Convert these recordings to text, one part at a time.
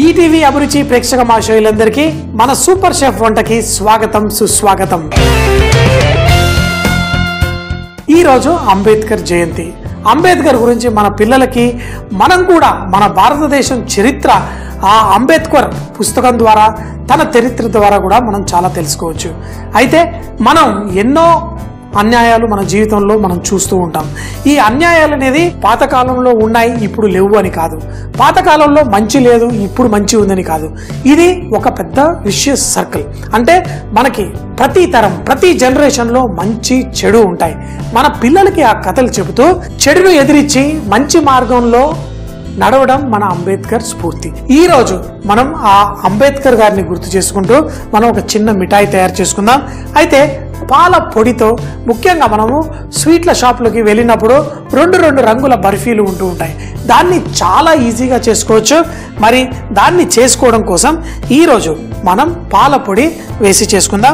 ETV అభిరుచి ప్రేక్షక మాషోయులందరికీ మన సూపర్ షెఫ్ వంటకి స్వాగతం సుస్వాగతం ఈరోజు అంబేద్కర్ జయంతి అంబేద్కర్ గురించి మన పిల్లలకి మనం కూడా మన భారతదేశం చరిత్ర ఆ అంబేద్కర్ పుస్తకం ద్వారా తన చరిత్ర ద్వారా కూడా మనం చాలా తెలుసుకోవచ్చు అయితే మనం ఎన్నో అన్యాయాలు మన జీవితంలో మనం చూస్తూ ఉంటాం ఈ అన్యాయాలు అనేది పాతకాలంలో ఉన్నాయి ఇప్పుడు లేవు అని కాదు పాతకాలంలో మంచి లేదు ఇప్పుడు మంచి ఉందని కాదు ఇది ఒక పెద్ద విషయస్ సర్కిల్ అంటే మనకి ప్రతి తరం ప్రతి జనరేషన్లో మంచి చెడు ఉంటాయి మన పిల్లలకి ఆ కథలు చెబుతూ చెడును ఎదిరించి మంచి మార్గంలో నడవడం మన అంబేద్కర్ స్ఫూర్తి ఈ రోజు మనం ఆ అంబేద్కర్ గారిని గుర్తు చేసుకుంటూ మనం ఒక చిన్న మిఠాయి తయారు చేసుకుందాం అయితే పాల పొడితో ముఖ్యంగా మనము స్వీట్ల షాప్లోకి వెళ్ళినప్పుడు రెండు రెండు రంగుల బర్ఫీలు ఉంటూ ఉంటాయి దాన్ని చాలా ఈజీగా చేసుకోవచ్చు మరి దాన్ని చేసుకోవడం కోసం ఈరోజు మనం పాల పొడి వేసి చేసుకుందాం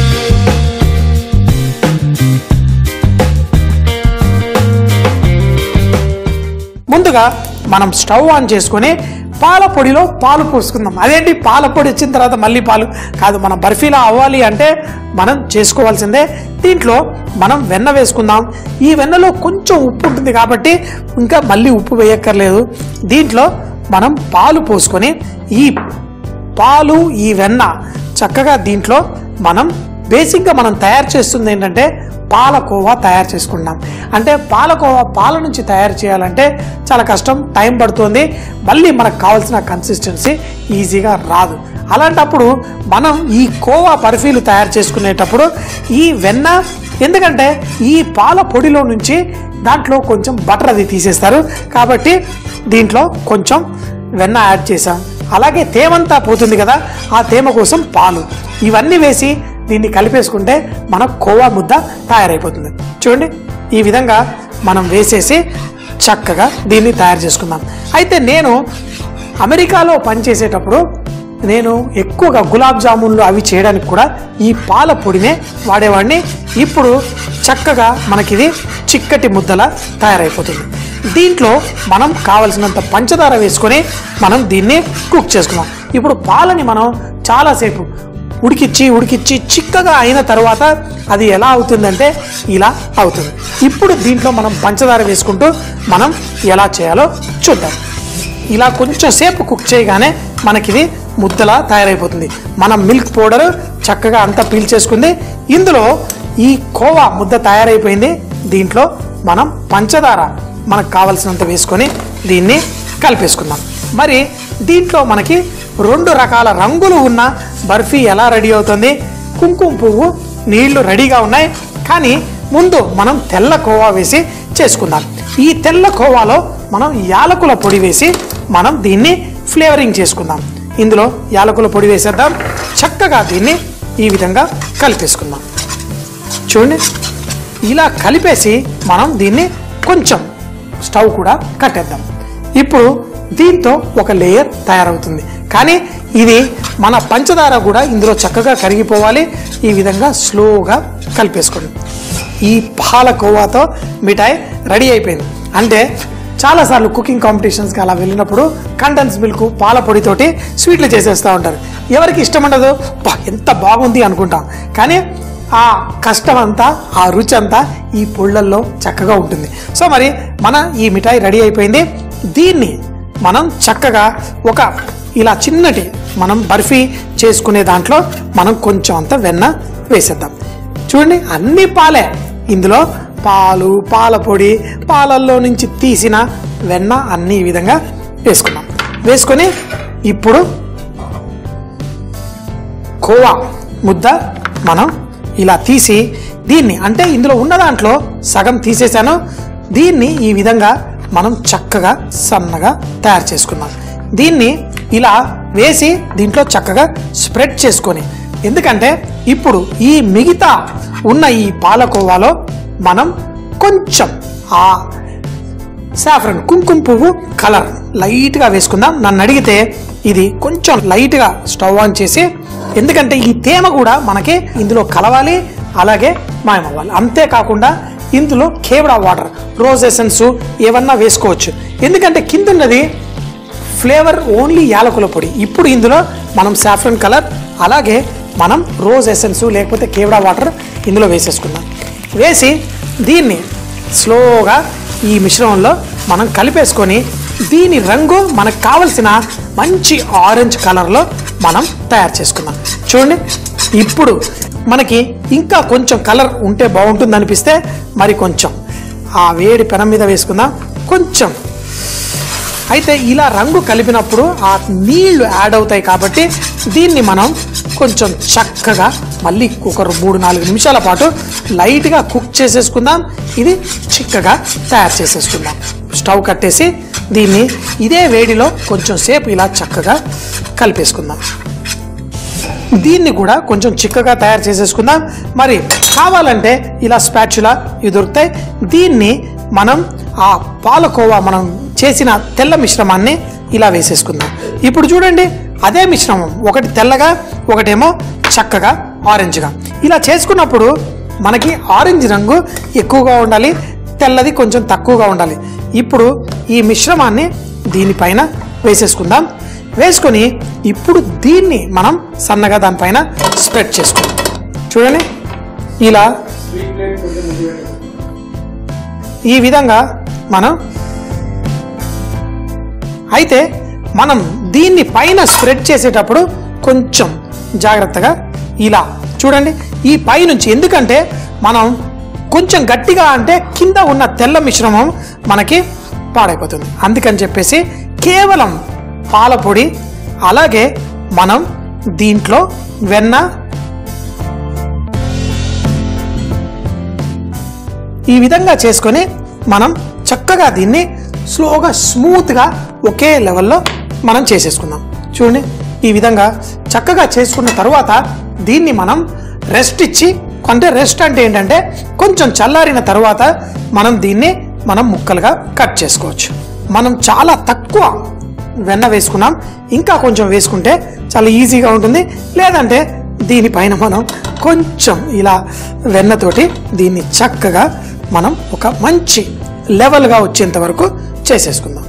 ముందుగా మనం స్టవ్ ఆన్ చేసుకొని పాల పొడిలో పాలు పోసుకుందాం అదేంటి పాల పొడి వచ్చిన తర్వాత మళ్ళీ పాలు కాదు మన బర్ఫీలా అవ్వాలి అంటే మనం చేసుకోవాల్సిందే దీంట్లో మనం వెన్న వేసుకుందాం ఈ వెన్నలో కొంచెం ఉప్పు ఉంటుంది కాబట్టి ఇంకా మళ్ళీ ఉప్పు వేయక్కర్లేదు దీంట్లో మనం పాలు పోసుకొని ఈ పాలు ఈ వెన్న చక్కగా దీంట్లో మనం బేసిక్గా మనం తయారు చేస్తుంది ఏంటంటే పాలకోవా తయారు చేసుకుంటున్నాం అంటే పాలకోవా పాల నుంచి తయారు చేయాలంటే చాలా కష్టం టైం పడుతుంది మళ్ళీ మనకు కావాల్సిన కన్సిస్టెన్సీ ఈజీగా రాదు అలాంటప్పుడు మనం ఈ కోవా బర్ఫీలు తయారు చేసుకునేటప్పుడు ఈ వెన్న ఎందుకంటే ఈ పాల పొడిలో నుంచి దాంట్లో కొంచెం బటర్ అది తీసేస్తారు కాబట్టి దీంట్లో కొంచెం వెన్న యాడ్ చేసాం అలాగే తేమంతా పోతుంది కదా ఆ తేమ కోసం పాలు ఇవన్నీ వేసి దీన్ని కలిపేసుకుంటే మన కోవా ముద్ద తయారైపోతుంది చూడండి ఈ విధంగా మనం వేసేసి చక్కగా దీన్ని తయారు చేసుకుందాం అయితే నేను అమెరికాలో పనిచేసేటప్పుడు నేను ఎక్కువగా గులాబ్ జామున్లు అవి చేయడానికి కూడా ఈ పాల పొడినే వాడేవాడిని ఇప్పుడు చక్కగా మనకిది చిక్కటి ముద్దలా తయారైపోతుంది దీంట్లో మనం కావలసినంత పంచదార వేసుకొని మనం దీన్ని కుక్ చేసుకుందాం ఇప్పుడు పాలని మనం చాలాసేపు ఉడికిచ్చి ఉడికిచ్చి చిక్కగా అయిన తర్వాత అది ఎలా అవుతుందంటే ఇలా అవుతుంది ఇప్పుడు దీంట్లో మనం పంచదార వేసుకుంటూ మనం ఎలా చేయాలో చూద్దాం ఇలా కొంచెం సేపు కుక్ చేయగానే మనకిది ముద్దలా తయారైపోతుంది మనం మిల్క్ పౌడర్ చక్కగా అంతా పీల్చేసుకుంది ఇందులో ఈ కోవా ముద్ద తయారైపోయింది దీంట్లో మనం పంచదార మనకు కావలసినంత వేసుకొని దీన్ని కలిపేసుకుందాం మరి దీంట్లో మనకి రెండు రకాల రంగులు ఉన్న బర్ఫీ ఎలా రెడీ అవుతుంది కుంకుమ పువ్వు నీళ్లు రెడీగా ఉన్నాయి కానీ ముందు మనం తెల్ల కోవా వేసి చేసుకుందాం ఈ తెల్ల కోవాలో మనం యాలకుల పొడి వేసి మనం దీన్ని ఫ్లేవరింగ్ చేసుకుందాం ఇందులో యాలకుల పొడి వేసేద్దాం చక్కగా దీన్ని ఈ విధంగా కలిపేసుకుందాం చూడండి ఇలా కలిపేసి మనం దీన్ని కొంచెం స్టవ్ కూడా కట్టేద్దాం ఇప్పుడు దీంతో ఒక లేయర్ తయారవుతుంది కానీ ఇది మన పంచదార కూడా ఇందులో చక్కగా కరిగిపోవాలి ఈ విధంగా స్లోగా కలిపేసుకోండి ఈ పాల కోవాతో మిఠాయి రెడీ అయిపోయింది అంటే చాలాసార్లు కుకింగ్ కాంపిటీషన్స్కి అలా వెళ్ళినప్పుడు కండెన్స్ మిల్క్ పాల పొడితోటి స్వీట్లు చేసేస్తూ ఉంటారు ఎవరికి ఇష్టం ఉండదు "బా, ఎంత బాగుంది అనుకుంటాం కానీ ఆ కష్టం అంతా ఆ రుచి అంతా ఈ పొళ్ళల్లో చక్కగా ఉంటుంది సో మరి మన ఈ మిఠాయి రెడీ అయిపోయింది దీన్ని మనం చక్కగా ఒక ఇలా చిన్నటి మనం బర్ఫీ చేసుకునే దాంట్లో మనం కొంచెం అంత వెన్న వేసేద్దాం చూడండి అన్ని పాలే ఇందులో పాలు పాల పొడి పాలల్లో నుంచి తీసిన వెన్న అన్ని ఈ విధంగా వేసుకున్నాం వేసుకొని ఇప్పుడు కోవా ముద్ద మనం ఇలా తీసి దీన్ని అంటే ఇందులో ఉన్న దాంట్లో సగం తీసేసాను దీన్ని ఈ విధంగా మనం చక్కగా సన్నగా తయారు చేసుకుందాం దీన్ని ఇలా వేసి దీంట్లో చక్కగా స్ప్రెడ్ చేసుకొని ఎందుకంటే ఇప్పుడు ఈ మిగతా ఉన్న ఈ పాలకోవాలో మనం కొంచెం ఆ సాఫ్రన్ కుంకుమ పువ్వు కలర్ లైట్గా వేసుకుందాం నన్ను అడిగితే ఇది కొంచెం లైట్గా స్టవ్ ఆన్ చేసి ఎందుకంటే ఈ తేమ కూడా మనకి ఇందులో కలవాలి అలాగే మాయమవ్వాలి అంతేకాకుండా ఇందులో కేవడా వాటర్ రోజ్ ఎసెన్స్ ఏమన్నా వేసుకోవచ్చు ఎందుకంటే కింద ఉన్నది ఫ్లేవర్ ఓన్లీ యాలకుల పొడి ఇప్పుడు ఇందులో మనం సాఫ్రన్ కలర్ అలాగే మనం రోజ్ ఎసెన్స్ లేకపోతే కేవడా వాటర్ ఇందులో వేసేసుకుందాం వేసి దీన్ని స్లోగా ఈ మిశ్రమంలో మనం కలిపేసుకొని దీని రంగు మనకు కావలసిన మంచి ఆరెంజ్ కలర్లో మనం తయారు చేసుకుందాం చూడండి ఇప్పుడు మనకి ఇంకా కొంచెం కలర్ ఉంటే బాగుంటుంది అనిపిస్తే మరి కొంచెం ఆ వేడి పెనం మీద వేసుకుందాం కొంచెం అయితే ఇలా రంగు కలిపినప్పుడు ఆ నీళ్లు యాడ్ అవుతాయి కాబట్టి దీన్ని మనం కొంచెం చక్కగా మళ్ళీ ఒక మూడు నాలుగు నిమిషాల పాటు లైట్గా కుక్ చేసేసుకుందాం ఇది చిక్కగా తయారు చేసేసుకుందాం స్టవ్ కట్టేసి దీన్ని ఇదే వేడిలో కొంచెం సేపు ఇలా చక్కగా కలిపేసుకుందాం దీన్ని కూడా కొంచెం చిక్కగా తయారు చేసేసుకుందాం మరి కావాలంటే ఇలా స్పాచులా ఇవి దొరుకుతాయి దీన్ని మనం ఆ పాలకోవా మనం చేసిన తెల్ల మిశ్రమాన్ని ఇలా వేసేసుకుందాం ఇప్పుడు చూడండి అదే మిశ్రమం ఒకటి తెల్లగా ఒకటేమో చక్కగా ఆరెంజ్గా ఇలా చేసుకున్నప్పుడు మనకి ఆరెంజ్ రంగు ఎక్కువగా ఉండాలి తెల్లది కొంచెం తక్కువగా ఉండాలి ఇప్పుడు ఈ మిశ్రమాన్ని దీనిపైన వేసేసుకుందాం వేసుకొని ఇప్పుడు దీన్ని మనం సన్నగా దానిపైన స్ప్రెడ్ చేసుకుందాం చూడండి ఇలా ఈ విధంగా మనం అయితే మనం దీన్ని పైన స్ప్రెడ్ చేసేటప్పుడు కొంచెం జాగ్రత్తగా ఇలా చూడండి ఈ పైనుంచి ఎందుకంటే మనం కొంచెం గట్టిగా అంటే కింద ఉన్న తెల్ల మిశ్రమం మనకి పాడైపోతుంది అందుకని చెప్పేసి కేవలం పాల పొడి అలాగే మనం దీంట్లో వెన్న ఈ విధంగా చేసుకొని మనం చక్కగా దీన్ని స్లోగా స్మూత్గా ఒకే లెవెల్లో మనం చేసేసుకుందాం చూడండి ఈ విధంగా చక్కగా చేసుకున్న తర్వాత దీన్ని మనం రెస్ట్ ఇచ్చి అంటే రెస్ట్ అంటే ఏంటంటే కొంచెం చల్లారిన తర్వాత మనం దీన్ని మనం ముక్కలుగా కట్ చేసుకోవచ్చు మనం చాలా తక్కువ వెన్న వేసుకున్నాం ఇంకా కొంచెం వేసుకుంటే చాలా ఈజీగా ఉంటుంది లేదంటే దీనిపైన మనం కొంచెం ఇలా వెన్నతోటి దీన్ని చక్కగా మనం ఒక మంచి లెవెల్గా వచ్చేంత వరకు చేసేసుకుందాం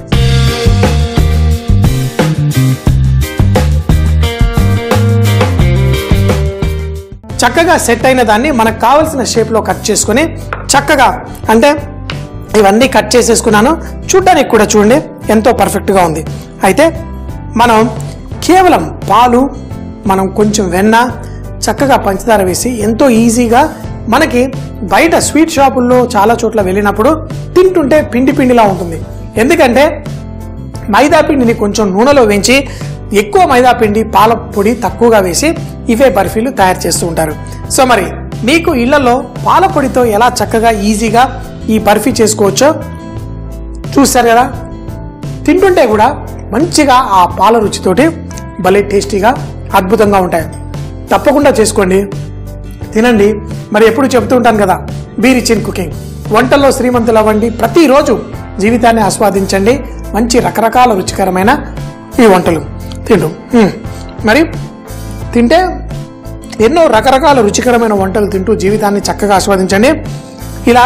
చక్కగా సెట్ అయిన దాన్ని మనకు కావలసిన షేప్లో కట్ చేసుకొని చక్కగా అంటే ఇవన్నీ కట్ చేసేసుకున్నాను చూడడానికి కూడా చూడండి ఎంతో పర్ఫెక్ట్గా ఉంది అయితే మనం కేవలం పాలు మనం కొంచెం వెన్న చక్కగా పంచదార వేసి ఎంతో ఈజీగా మనకి బయట స్వీట్ షాపుల్లో చాలా చోట్ల వెళ్ళినప్పుడు తింటుంటే పిండి పిండిలా ఉంటుంది ఎందుకంటే మైదా పిండిని కొంచెం నూనెలో వేయించి ఎక్కువ మైదా పిండి పాల పొడి తక్కువగా వేసి ఇవే బర్ఫీలు తయారు చేస్తూ ఉంటారు సో మరి మీకు ఇళ్లలో పాల పొడితో ఎలా చక్కగా ఈజీగా ఈ బర్ఫీ చేసుకోవచ్చో చూస్తారు కదా తింటుంటే కూడా మంచిగా ఆ పాల రుచితోటి భలే టేస్టీగా అద్భుతంగా ఉంటాయి తప్పకుండా చేసుకోండి తినండి మరి ఎప్పుడు చెప్తూ ఉంటాను కదా బీ రిచ్ ఇన్ కుకింగ్ వంటల్లో శ్రీమంతులు అవ్వండి ప్రతిరోజు జీవితాన్ని ఆస్వాదించండి మంచి రకరకాల రుచికరమైన ఈ వంటలు తిండు మ్మ్. మరి తింటే ఎన్నో రకరకాల రుచికరమైన వంటలు తింటూ జీవితాన్ని చక్కగా ఆస్వాదించండి ఇలా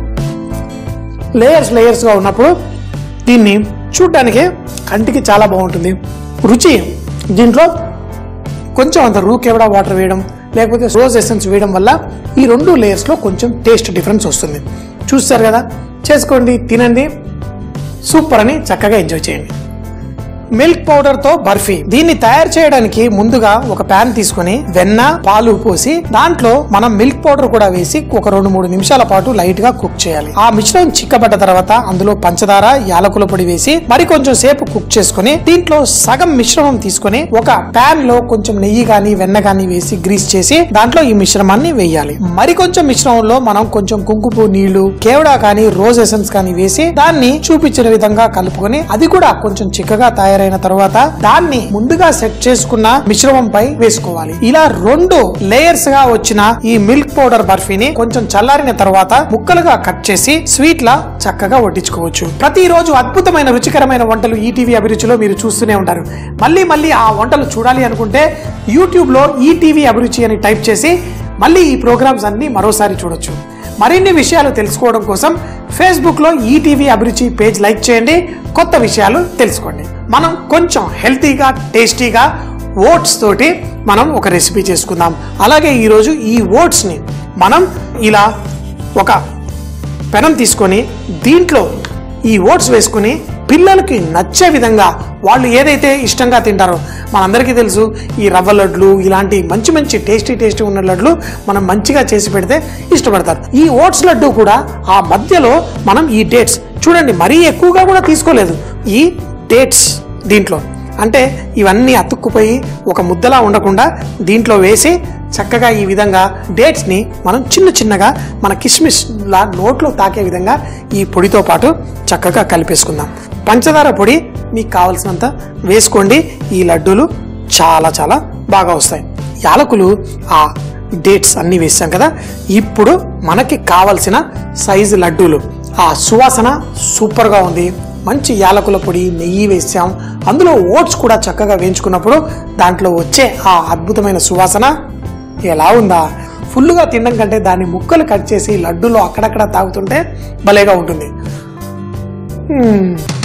లేయర్స్ లేయర్స్గా ఉన్నప్పుడు దీన్ని చూడ్డానికి కంటికి చాలా బాగుంటుంది రుచి దీంట్లో కొంచెం అంత రూ కేవడా వాటర్ వేయడం లేకపోతే రోజ్ ఎసెన్స్ వేయడం వల్ల ఈ రెండు లేయర్స్లో కొంచెం టేస్ట్ డిఫరెన్స్ వస్తుంది చూస్తారు కదా చేసుకోండి తినండి సూపర్ అని చక్కగా ఎంజాయ్ చేయండి మిల్క్ పౌడర్ తో బర్ఫీ దీన్ని తయారు చేయడానికి ముందుగా ఒక ప్యాన్ తీసుకొని వెన్న పాలు పోసి దాంట్లో మనం మిల్క్ పౌడర్ కూడా వేసి ఒక రెండు మూడు నిమిషాల పాటు లైట్ గా కుక్ చేయాలి ఆ మిశ్రమం చిక్కబడ్డ తర్వాత అందులో పంచదార యాలకుల పొడి వేసి మరి కొంచెం సేపు కుక్ చేసుకొని దీంట్లో సగం మిశ్రమం తీసుకొని ఒక ప్యాన్ లో కొంచెం నెయ్యి గాని వెన్న గాని వేసి గ్రీస్ చేసి దాంట్లో ఈ మిశ్రమాన్ని వేయాలి మరి కొంచెం మిశ్రమంలో మనం కొంచెం కుంకుపు నీళ్లు కేవడా కానీ రోజ్ ఎసెన్స్ కానీ వేసి దాన్ని చూపించిన విధంగా కలుపుకొని అది కూడా కొంచెం చిక్కగా తయారైన తర్వాత దాన్ని ముందుగా సెట్ చేసుకున్న మిశ్రమంపై వేసుకోవాలి ఇలా రెండు లేయర్స్ గా వచ్చిన ఈ మిల్క్ పౌడర్ బర్ఫీని కొంచెం చల్లారిన తర్వాత ముక్కలుగా కట్ చేసి స్వీట్ లా చక్కగా వడ్డించుకోవచ్చు ప్రతిరోజు అద్భుతమైన రుచికరమైన వంటలు ఈటీవీ అభిరుచిలో మీరు చూస్తూనే ఉంటారు మళ్ళీ మళ్ళీ ఆ వంటలు చూడాలి అనుకుంటే యూట్యూబ్ లో ఈటీవీ అభిరుచి అని టైప్ చేసి మళ్ళీ ఈ ప్రోగ్రామ్స్ అన్ని మరోసారి చూడొచ్చు మరిన్ని విషయాలు తెలుసుకోవడం కోసం ఫేస్బుక్ లో ఈటీవీ అభిరుచి పేజ్ లైక్ చేయండి కొత్త విషయాలు తెలుసుకోండి మనం కొంచెం హెల్తీగా టేస్టీగా ఓట్స్ తోటి మనం ఒక రెసిపీ చేసుకుందాం అలాగే ఈరోజు ఈ ఓట్స్ని మనం ఇలా ఒక పెనం తీసుకొని దీంట్లో ఈ ఓట్స్ వేసుకుని పిల్లలకి నచ్చే విధంగా వాళ్ళు ఏదైతే ఇష్టంగా తింటారో మనందరికీ తెలుసు ఈ రవ్వ లడ్లు ఇలాంటి మంచి మంచి టేస్టీ టేస్టీ ఉన్న లడ్లు మనం మంచిగా చేసి పెడితే ఇష్టపడతారు ఈ ఓట్స్ లడ్డు కూడా ఆ మధ్యలో మనం ఈ డేట్స్ చూడండి మరీ ఎక్కువగా కూడా తీసుకోలేదు ఈ డేట్స్ దీంట్లో అంటే ఇవన్నీ అతుక్కుపోయి ఒక ముద్దలా ఉండకుండా దీంట్లో వేసి చక్కగా ఈ విధంగా డేట్స్ని మనం చిన్న చిన్నగా మన కిస్మిస్ లా నోట్లో తాకే విధంగా ఈ పొడితో పాటు చక్కగా కలిపేసుకుందాం పంచదార పొడి మీకు కావలసినంత వేసుకోండి ఈ లడ్డూలు చాలా చాలా బాగా వస్తాయి యాలకులు ఆ డేట్స్ అన్ని వేసాం కదా ఇప్పుడు మనకి కావలసిన సైజు లడ్డూలు ఆ సువాసన సూపర్గా ఉంది మంచి యాలకుల పొడి నెయ్యి వేసాం అందులో ఓట్స్ కూడా చక్కగా వేయించుకున్నప్పుడు దాంట్లో వచ్చే ఆ అద్భుతమైన సువాసన ఎలా ఉందా ఫుల్గా తినడం కంటే దాన్ని ముక్కలు కట్ చేసి లడ్డూలో అక్కడక్కడ తాగుతుంటే భలేగా ఉంటుంది మ్మ్.